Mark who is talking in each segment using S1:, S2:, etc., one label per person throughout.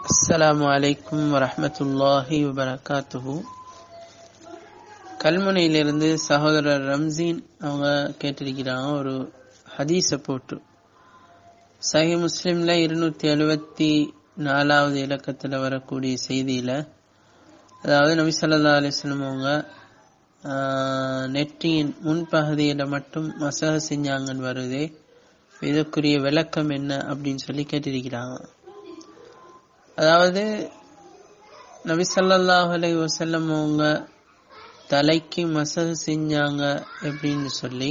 S1: அஸ்ஸலாமு அலைக்கும் வரஹ்மத்துல்லாஹி வபரகாத்துஹு கல்முனையிலிருந்து சகோதரர் ரம்சீன் அவங்க கேட்டிருக்கிறாங்க ஒரு ஹதீஸை போட்டு சஹி முஸ்லிம்ல இருநூத்தி எழுபத்தி நாலாவது இலக்கத்துல வரக்கூடிய செய்தியில அதாவது நபி ஸல்லல்லாஹு அலைஹி வஸல்லம் அவங்க ஆஹ், நெற்றியின் முன்பகுதியில மட்டும் மசக செஞ்சாங்கன்னு வருதே இதற்குரிய விளக்கம் என்ன அப்படின்னு சொல்லி கேட்டிருக்கிறாங்க அதாவது நபி ஸல்லல்லாஹு அலைஹி வஸல்லம் அவங்க தலைக்கு மசகு செஞ்சாங்க அப்படின்னு சொல்லி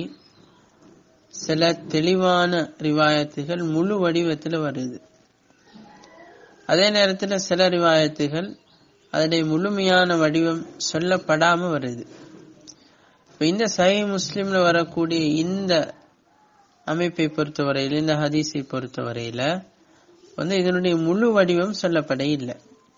S1: சில தெளிவான ரிவாயத்துகள் முழு வடிவத்துல வருது அதே நேரத்துல சில ரிவாயத்துகள் அதனுடைய முழுமையான வடிவம் சொல்லப்படாம வருது இப்ப இந்த சஹி முஸ்லிம்ல வரக்கூடிய இந்த அமைப்பை பொறுத்தவரையில இந்த ஹதீஸை பொறுத்தவரையில வந்து இதனுடைய முழு வடிவம் சொல்லப்பட இல்லை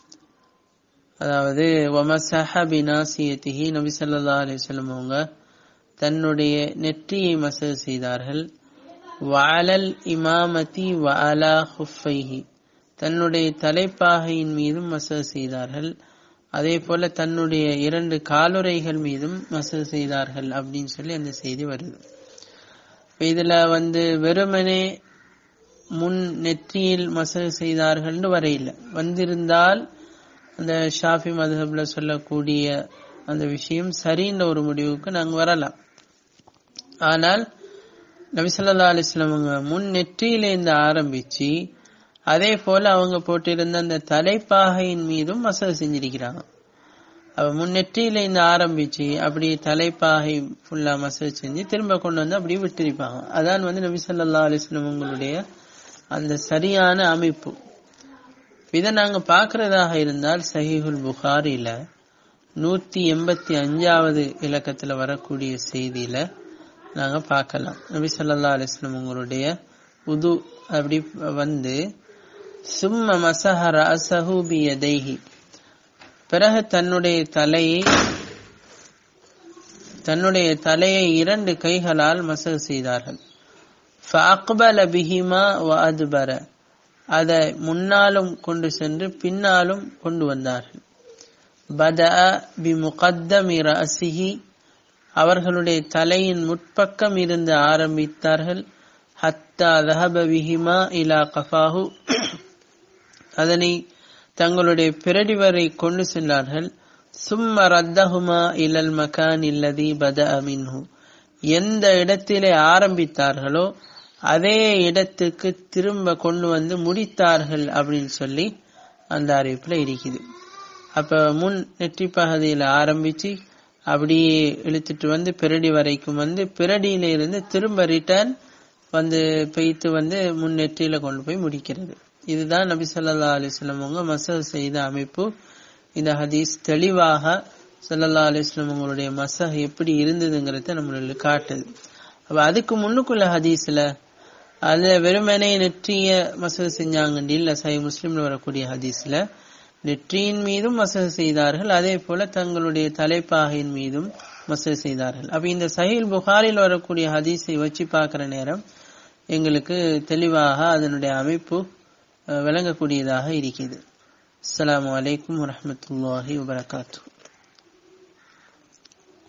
S1: அதாவது வமசஹ பினாசியத்திஹி நபி ஸல்லல்லாஹு அலைஹி வஸல்லம் அவங்க தன்னுடைய நெற்றியை மசகு செய்தார்கள் வஅலல் இமாமதி வஅலா ஹுஃபைஹி தன்னுடைய தலைப்பாகையின் மீதும் மசகு செய்தார்கள் அதே போல தன்னுடைய இரண்டு காலுறைகள் மீதும் மசகு செய்தார்கள் அப்படின்னு சொல்லி அந்த செய்தி வருது இப்ப இதுல வந்து வெறுமனே முன் நெற்றியில் மசகு செய்தார்கள்னு வரையில வந்திருந்தால் அந்த ஷாஃபி மதுஹப்ல சொல்லக்கூடிய அந்த விஷயம் சரின்ற ஒரு முடிவுக்கு நாங்க வரலாம் ஆனால் நபி ஸல்லல்லாஹு அலைஹி வஸல்லம் அவங்க முன் நெற்றியிலேருந்து ஆரம்பிச்சு அதே போல அவங்க போட்டிருந்த அந்த தலைப்பாகையின் மீதும் மசகு செஞ்சிருக்கிறாங்க அவ முன் நெற்றியிலேருந்து ஆரம்பிச்சு அப்படி தலைப்பாகை ஃபுல்லா மசகு செஞ்சு திரும்ப கொண்டு வந்து அப்படியே விட்டிருப்பாங்க அதான் வந்து நபி ஸல்லல்லாஹு அலைஹி வஸல்லம் உங்களுடைய அந்த சரியான அமைப்பு இதை நாங்க பார்க்கறதாக இருந்தால் சஹீஹுல் புகாரில நூத்தி எண்பத்தி அஞ்சாவது இலக்கத்துல வரக்கூடிய செய்தியில நாங்க பார்க்கலாம் நபி ஸல்லல்லாஹு அலைஹி வஸல்லம் உங்களுடைய உது அப்படி வந்து சும்ம மசஹ ரஅஸஹு பியதைஹி பிறகு தன்னுடைய தலையை தன்னுடைய தலையை இரண்டு கைகளால் மசகு செய்தார்கள் فأقبل بهما وأدبر அதை முன்னாலும் கொண்டு சென்று பின்னாலும் கொண்டு வந்தார்கள் பதஅ பிமுகத்தமி ரஅசிஹி அவர்களுடைய தலையின் முற்பக்கம் இருந்து ஆரம்பித்தார்கள் ஹத்தா தஹப பிஹிமா இலா கஃபாஹு அதனை தங்களுடைய பிறடி வரை கொண்டு சென்றார்கள் சும்ம ரத்தஹுமா இலல் மகான் இல்லதி பதஅ மின்ஹு எந்த இடத்திலே ஆரம்பித்தார்களோ அதே இடத்துக்கு திரும்ப கொண்டு வந்து முடித்தார்கள் அப்படின்னு சொல்லி அந்த அறிவிப்புல இருக்குது அப்ப முன் நெற்றி பகுதியில ஆரம்பிச்சு அப்படியே இழுத்துட்டு வந்து பிரடி வரைக்கும் வந்து பிரடியில இருந்து திரும்ப ரிட்டர்ன் வந்து பெய்த்து வந்து முன் நெற்றியில கொண்டு போய் முடிக்கிறது இதுதான் நபி ஸல்லல்லாஹு அலைஹி வஸல்லம் அவங்க மசஹ் செய்த அமைப்பு இந்த ஹதீஸ் தெளிவாக ஸல்லல்லாஹு அலைஹி வஸல்லம் உங்களுடைய மசஹ் எப்படி இருந்ததுங்கிறத நம்மளுக்கு காட்டுது அப்ப அதுக்கு முன்னுக்குள்ள ஹதீஸ்ல அதுல வெறுமனே நெற்றிய மசகு செஞ்சாங்க இல்ல சை முஸ்லிம்ல வரக்கூடிய ஹதீஸ்ல நெற்றியின் மீதும் மசகு செய்தார்கள் அதே போல தங்களுடைய தலைப்பாகையின் மீதும் மசகு செய்தார்கள் அப்ப இந்த சஹீல் புகாரில் வரக்கூடிய ஹதீஸை வச்சு பார்க்கிற நேரம் எங்களுக்கு தெளிவாக அதனுடைய அமைப்பு அஹ், விளங்கக்கூடியதாக இருக்கிறது அஸ்ஸலாமு அலைக்கும் வரஹ்மத்துல்லாஹி வபரகாத்துஹு